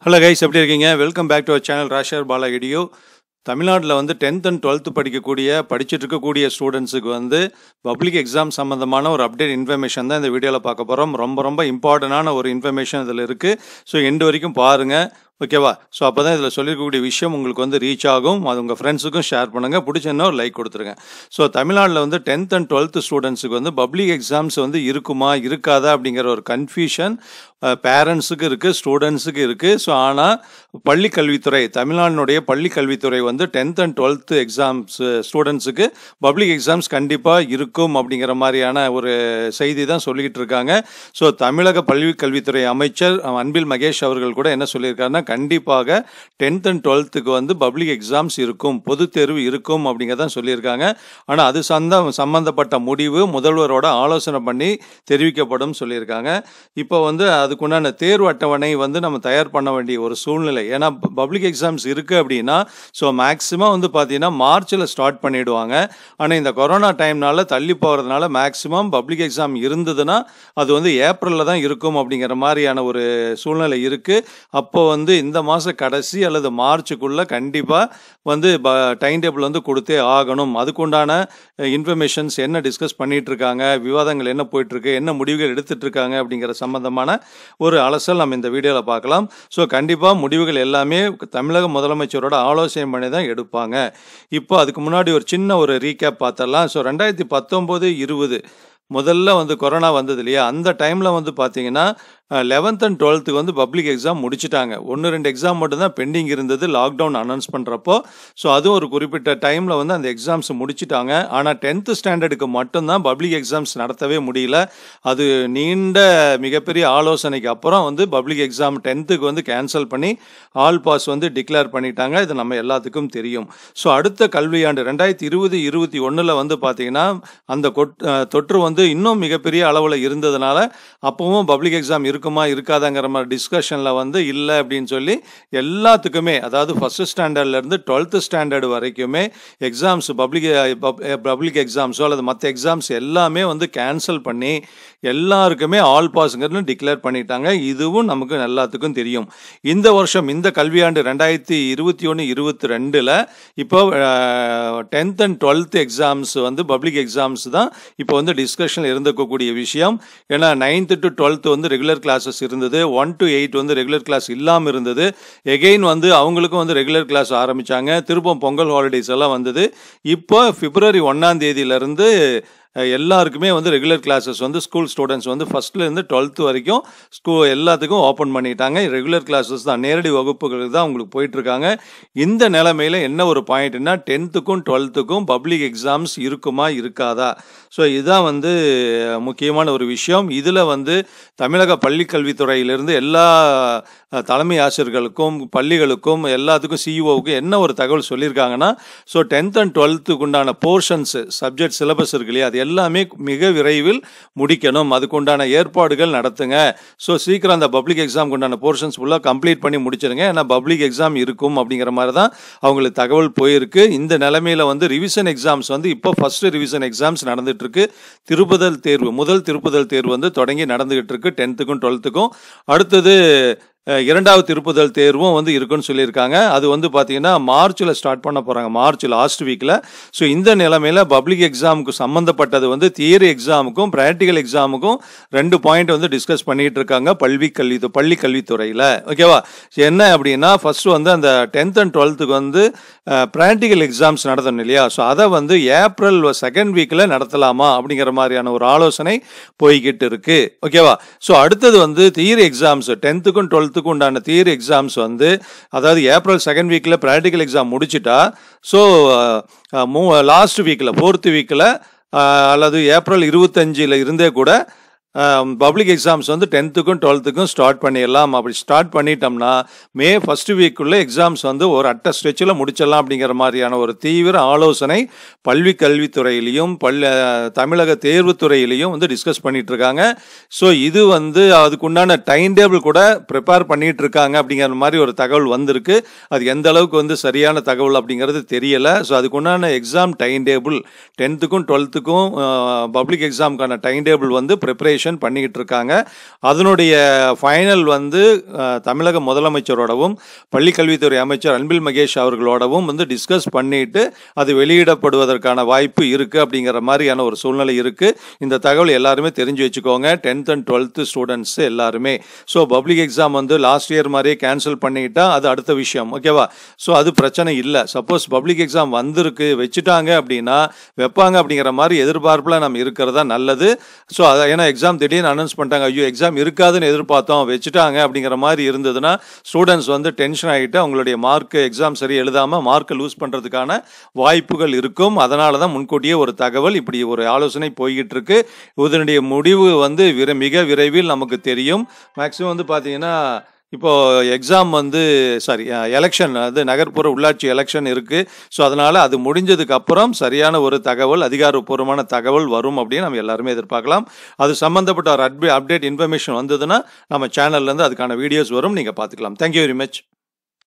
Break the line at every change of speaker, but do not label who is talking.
hello guys எப்படி இருக்கீங்க welcome back to our channel ராஷர் பாலா இடியோ தமிழ்நாட்டில் வந்து டென்த் அண்ட் டுவெல்த்து படிக்கக்கூடிய படிச்சுட்டு இருக்கக்கூடிய ஸ்டூடெண்ட்ஸுக்கு வந்து பப்ளிக் எக்ஸாம் சம்மந்தமான ஒரு அப்டேட் இன்ஃபர்மேஷன் தான் இந்த வீடியோவில் பார்க்க போகிறோம் ரொம்ப ரொம்ப இம்பார்ட்டண்டான ஒரு இன்ஃபர்மேஷன் இதில் இருக்குது ஸோ எண்டு வரைக்கும் பாருங்கள் ஓகேவா ஸோ அப்போ தான் இதில் சொல்லியிருக்கக்கூடிய விஷயம் உங்களுக்கு வந்து ரீச் ஆகும் அது உங்கள் ஃப்ரெண்ட்ஸுக்கும் ஷேர் பண்ணுங்கள் பிடிச்சதுன்னா ஒரு லைக் கொடுத்துருங்க ஸோ தமிழ்நாட்டில் வந்து டென்த் அண்ட் டுவெல்த்து ஸ்டூடெண்ட்ஸுக்கு வந்து பப்ளிக் எக்ஸாம்ஸ் வந்து இருக்குமா இருக்காதா அப்படிங்கிற ஒரு கன்ஃபியூஷன் பேரண்ட்ஸுக்கு இருக்குது ஸ்டூடெண்ட்ஸுக்கு இருக்குது ஸோ ஆனால் பள்ளி கல்வித்துறை தமிழ்நாட்டினுடைய பள்ளி கல்வித்துறை வந்து டென்த் அண்ட் டுவெல்த்து எக்ஸாம்ஸ் ஸ்டூடெண்ட்ஸுக்கு பப்ளிக் எக்ஸாம்ஸ் கண்டிப்பாக இருக்கும் அப்படிங்கிற மாதிரியான ஒரு செய்தி தான் சொல்லிக்கிட்டு இருக்காங்க ஸோ தமிழக பள்ளி கல்வித்துறை அமைச்சர் அன்பில் மகேஷ் அவர்கள் கூட என்ன சொல்லியிருக்காருன்னா கண்டிப்பாக டென்த் அண்ட் டுவெல்த்துக்கு வந்து பப்ளிக் எக்ஸாம்ஸ் இருக்கும் பொது தேர்வு இருக்கும் அப்படிங்கிறதான் சொல்லியிருக்காங்க ஆனால் அது சந்த சம்பந்தப்பட்ட முடிவு முதல்வரோட ஆலோசனை பண்ணி தெரிவிக்கப்படும் சொல்லியிருக்காங்க இப்போ வந்து அதுக்குண்டான தேர்வு அட்டவணை வந்து நம்ம தயார் பண்ண வேண்டிய ஒரு சூழ்நிலை ஏன்னா பப்ளிக் எக்ஸாம்ஸ் இருக்குது அப்படின்னா ஸோ மேக்ஸிமம் வந்து பார்த்தீங்கன்னா மார்ச்சில் ஸ்டார்ட் பண்ணிவிடுவாங்க ஆனால் இந்த கொரோனா டைம்னால தள்ளி போகிறதுனால மேக்ஸிமம் பப்ளிக் எக்ஸாம் இருந்ததுன்னா அது வந்து ஏப்ரலில் தான் இருக்கும் அப்படிங்கிற மாதிரியான ஒரு சூழ்நிலை இருக்குது அப்போ வந்து இந்த மாத கடைசி அல்லது மார்ச்சுக்குள்ளே கண்டிப்பாக வந்து ப டைம் டேபிள் வந்து கொடுத்தே ஆகணும் அதுக்குண்டான இன்ஃபர்மேஷன்ஸ் என்ன டிஸ்கஸ் பண்ணிகிட்டு இருக்காங்க விவாதங்கள் என்ன போயிட்டுருக்கு என்ன முடிவுகள் எடுத்துகிட்டு இருக்காங்க அப்படிங்கிற சம்மந்தமான ஒரு அலசல் நம்ம இந்த வீடியோவில் பார்க்கலாம் ஸோ கண்டிப்பாக முடிவுகள் எல்லாமே தமிழக முதலமைச்சரோட ஆலோசனை பண்ணி தான் எடுப்பாங்க இப்போ அதுக்கு முன்னாடி ஒரு சின்ன ஒரு ரீகேப் பார்த்தரலாம் ஸோ ரெண்டாயிரத்தி பத்தொம்போது இருபது முதல்ல வந்து கொரோனா வந்தது இல்லையா அந்த டைமில் வந்து பார்த்தீங்கன்னா லெவன்த் அண்ட் டுவெல்த்துக்கு வந்து பப்ளிக் எக்ஸாம் முடிச்சிட்டாங்க ஒன்று ரெண்டு எக்ஸாம் மட்டும்தான் பெண்டிங் இருந்தது லாக்டவுன் அனௌன்ஸ் பண்ணுறப்போ ஸோ அதுவும் ஒரு குறிப்பிட்ட டைமில் வந்து அந்த எக்ஸாம்ஸ் முடிச்சிட்டாங்க ஆனால் டென்த்து ஸ்டாண்டர்டுக்கு மட்டும்தான் பப்ளிக் எக்ஸாம்ஸ் நடத்தவே முடியல அது நீண்ட மிகப்பெரிய ஆலோசனைக்கு அப்புறம் வந்து பப்ளிக் எக்ஸாம் டென்த்துக்கு வந்து கேன்சல் பண்ணி ஆல் பாஸ் வந்து டிக்ளேர் பண்ணிட்டாங்க இது நம்ம எல்லாத்துக்கும் தெரியும் ஸோ அடுத்த கல்வியாண்டு ரெண்டாயிரத்தி இருபது இருபத்தி ஒன்றில் வந்து பார்த்தீங்கன்னா அந்த தொற்று வந்து இன்னும் மிகப்பெரிய அளவில் இருந்ததுனால அப்பவும் பப்ளிக் எக்ஸாம் இருக்குமா இருக்காதாங்கிற மாதிரி டிஸ்கஷனில் வந்து இல்லை அப்படின்னு சொல்லி எல்லாத்துக்குமே அதாவது ஃபஸ்ட்டு ஸ்டாண்டர்ட்லேருந்து டுவெல்த்து ஸ்டாண்டர்டு வரைக்குமே எக்ஸாம்ஸ் பப்ளிக் பப்ளிக் எக்ஸாம்ஸோ அல்லது மற்ற எக்ஸாம்ஸ் எல்லாமே வந்து கேன்சல் பண்ணி எல்லாருக்குமே ஆல் பாஸுங்கிறது டிக்ளேர் பண்ணிட்டாங்க இதுவும் நமக்கு எல்லாத்துக்கும் தெரியும் இந்த வருஷம் இந்த கல்வியாண்டு ரெண்டாயிரத்தி இருபத்தி ஒன்று இருபத்தி ரெண்டில் இப்போ டென்த் அண்ட் டுவெல்த் எக்ஸாம்ஸ் வந்து பப்ளிக் எக்ஸாம்ஸ் தான் இப்போ வந்து டிஸ்கஷனில் இருந்துக்கக்கூடிய விஷயம் ஏன்னா நைன்த்து டு டுவெல்த்து வந்து ரெகுலர் கிளாஸஸ் இருந்தது ஒன் டு எயிட் வந்து ரெகுலர் கிளாஸ் இல்லாமல் இருந்தது எகெயின் வந்து அவங்களுக்கும் வந்து ரெகுலர் கிளாஸ் ஆரம்பித்தாங்க திருப்பம் பொங்கல் ஹாலிடேஸ் எல்லாம் வந்தது இப்போ பிப்ரவரி ஒன்றாம் தேதியிலேருந்து எல்லாருக்குமே வந்து ரெகுலர் கிளாஸஸ் வந்து ஸ்கூல் ஸ்டூடெண்ட்ஸ் வந்து ஃபஸ்ட்லேருந்து டுவெல்த்து வரைக்கும் ஸ்கூ எல்லாத்துக்கும் ஓப்பன் பண்ணிட்டாங்க ரெகுலர் கிளாஸஸ் தான் நேரடி வகுப்புகளுக்கு தான் உங்களுக்கு போயிட்டுருக்காங்க இந்த நிலமையில் என்ன ஒரு பாயிண்ட்னா டென்த்துக்கும் டுவெல்த்துக்கும் பப்ளிக் எக்ஸாம்ஸ் இருக்குமா இருக்காதா ஸோ இதுதான் வந்து முக்கியமான ஒரு விஷயம் இதில் வந்து தமிழக பள்ளி கல்வித்துறையிலிருந்து எல்லா தலைமை ஆசிரியர்களுக்கும் பள்ளிகளுக்கும் எல்லாத்துக்கும் சிஇஓவுக்கும் என்ன ஒரு தகவல் சொல்லியிருக்காங்கன்னா ஸோ டென்த் அண்ட் டுவெல்த்துக்கு உண்டான போர்ஷன்ஸ் சப்ஜெக்ட் சிலபஸ் இருக்கு இல்லையா அது எல்லாமே மிக விரைவில் முடிக்கணும் அதுக்குண்டான ஏற்பாடுகள் நடத்துங்க ஸோ சீக்கிரம் அந்த பப்ளிக் எக்ஸாமுக்கு உண்டான போர்ஷன்ஸ் ஃபுல்லாக கம்ப்ளீட் பண்ணி முடிச்சிருங்க ஏன்னா பப்ளிக் எக்ஸாம் இருக்கும் அப்படிங்கிற மாதிரி தான் அவங்களுக்கு தகவல் போயிருக்கு இந்த நிலைமையில் வந்து ரிவிஷன் எக்ஸாம்ஸ் வந்து இப்போ ஃபஸ்ட்டு ரிவிஷன் எக்ஸாம்ஸ் நடந்துட்டு இருக்கு திருப்புதல் தேர்வு முதல் திருப்புதல் தேர்வு வந்து தொடங்கி நடந்துகிட்டு இருக்கு டென்த்துக்கும் டுவெல்த்துக்கும் அடுத்தது இரண்டாவது திருப்புதல் தேர்வும் வந்து இருக்குன்னு சொல்லியிருக்காங்க அது வந்து பார்த்தீங்கன்னா மார்ச்சில் ஸ்டார்ட் பண்ண போகிறாங்க மார்ச் லாஸ்ட் வீக்கில் ஸோ இந்த நிலைமையில் பப்ளிக் எக்ஸாமுக்கு சம்மந்தப்பட்டது வந்து தியரி எக்ஸாமுக்கும் ப்ராக்டிக்கல் எக்ஸாமுக்கும் ரெண்டு பாயிண்ட் வந்து டிஸ்கஸ் பண்ணிகிட்டு இருக்காங்க பல்வி கல்வி பள்ளி கல்வித்துறையில் ஓகேவா என்ன அப்படின்னா ஃபஸ்ட்டு வந்து அந்த டென்த் அண்ட் டுவெல்த்துக்கு வந்து ப்ராக்டிக்கல் எக்ஸாம்ஸ் நடத்தணும் இல்லையா ஸோ அதை வந்து ஏப்ரல் செகண்ட் வீக்கில் நடத்தலாமா அப்படிங்கிற மாதிரியான ஒரு ஆலோசனை போய்கிட்டு இருக்கு ஓகேவா ஸோ அடுத்தது வந்து தியரி எக்ஸாம்ஸ் டென்த்துக்கும் டுவெல்த்து டுவெல்த்துக்கு உண்டான தியரி எக்ஸாம்ஸ் வந்து அதாவது ஏப்ரல் செகண்ட் வீக்கில் ப்ராக்டிக்கல் எக்ஸாம் முடிச்சிட்டா ஸோ மூ லாஸ்ட் வீக்கில் ஃபோர்த்து வீக்கில் அல்லது ஏப்ரல் இருபத்தஞ்சில் இருந்தே கூட பப்ளிக் எக்ஸாம்ஸ் வந்து டென்த்துக்கும் டுவெல்த்துக்கும் ஸ்டார்ட் பண்ணிடலாம் அப்படி ஸ்டார்ட் பண்ணிட்டோம்னா மே ஃபஸ்ட் வீக்குள்ளே எக்ஸாம்ஸ் வந்து ஒரு அட்ட ஸ்ட்ரெச்சில் முடிச்சிடலாம் அப்படிங்கிற மாதிரியான ஒரு தீவிர ஆலோசனை பல்வி கல்வித்துறையிலையும் பல் தமிழக தேர்வுத்துறையிலையும் வந்து டிஸ்கஸ் பண்ணிட்டு இருக்காங்க ஸோ இது வந்து அதுக்குண்டான டைம் டேபிள் கூட ப்ரிப்பேர் பண்ணிட்டு இருக்காங்க அப்படிங்கிற மாதிரி ஒரு தகவல் வந்திருக்கு அது எந்த அளவுக்கு வந்து சரியான தகவல் அப்படிங்கிறது தெரியலை ஸோ அதுக்குண்டான எக்ஸாம் டைம் டேபிள் டென்த்துக்கும் டுவெல்த்துக்கும் பப்ளிக் எக்ஸாமுக்கான டைம் டேபிள் வந்து ப்ரிப்பரேஷன் ப்ரிப்பரேஷன் பண்ணிக்கிட்டு இருக்காங்க அதனுடைய ஃபைனல் வந்து அஹ், தமிழக முதலமைச்சரோடவும் பள்ளிக்கல்வித்துறை அமைச்சர் அன்பில் மகேஷ் அவர்களோடவும் வந்து டிஸ்கஸ் பண்ணிட்டு அது வெளியிடப்படுவதற்கான வாய்ப்பு இருக்குது அப்படிங்கிற மாதிரியான ஒரு சூழ்நிலை இருக்குது இந்த தகவல் எல்லாருமே தெரிஞ்சு வச்சுக்கோங்க டென்த் அண்ட் டுவெல்த்து ஸ்டூடெண்ட்ஸ் எல்லாருமே ஸோ பப்ளிக் எக்ஸாம் வந்து லாஸ்ட் இயர் மாதிரியே கேன்சல் பண்ணிட்டா அது அடுத்த விஷயம் ஓகேவா ஸோ அது பிரச்சனை இல்லை சப்போஸ் பப்ளிக் எக்ஸாம் வந்திருக்கு வச்சுட்டாங்க அப்படின்னா வைப்பாங்க அப்படிங்கிற மாதிரி எதிர்பார்ப்பில் நம்ம இருக்கிறதா நல்லது ஸோ அதை ஏன்னா எக்ஸாம் திடீர்னு அனௌன்ஸ் பண்ணிட்டாங்க ஐயோ எக்ஸாம் இருக்காதுன்னு எதிர்பார்த்தோம் வச்சுட்டாங்க அப்படிங்கிற மாதிரி இருந்ததுன்னா ஸ்டூடெண்ட்ஸ் வந்து டென்ஷன் ஆகிட்டு அவங்களுடைய மார்க் எக்ஸாம் சரி எழுதாமல் மார்க்கை லூஸ் பண்ணுறதுக்கான வாய்ப்புகள் இருக்கும் அதனால தான் முன்கூட்டியே ஒரு தகவல் இப்படி ஒரு ஆலோசனை போய்கிட்டு இருக்கு இதனுடைய முடிவு வந்து விர மிக விரைவில் நமக்கு தெரியும் மேக்ஸிமம் வந்து பார்த்தீங்கன்னா இப்போ எக்ஸாம் வந்து சாரி எலெக்ஷன் அது நகர்ப்புற உள்ளாட்சி எலெக்ஷன் இருக்கு ஸோ அதனால அது முடிஞ்சதுக்கு அப்புறம் சரியான ஒரு தகவல் அதிகாரப்பூர்வமான தகவல் வரும் அப்படின்னு நம்ம எல்லாருமே எதிர்பார்க்கலாம் அது சம்பந்தப்பட்ட ஒரு அப்டேட் இன்ஃபர்மேஷன் வந்ததுன்னா நம்ம சேனல்ல இருந்து அதுக்கான வீடியோஸ் வரும் நீங்க பார்த்துக்கலாம் தேங்க்யூ வெரி மச்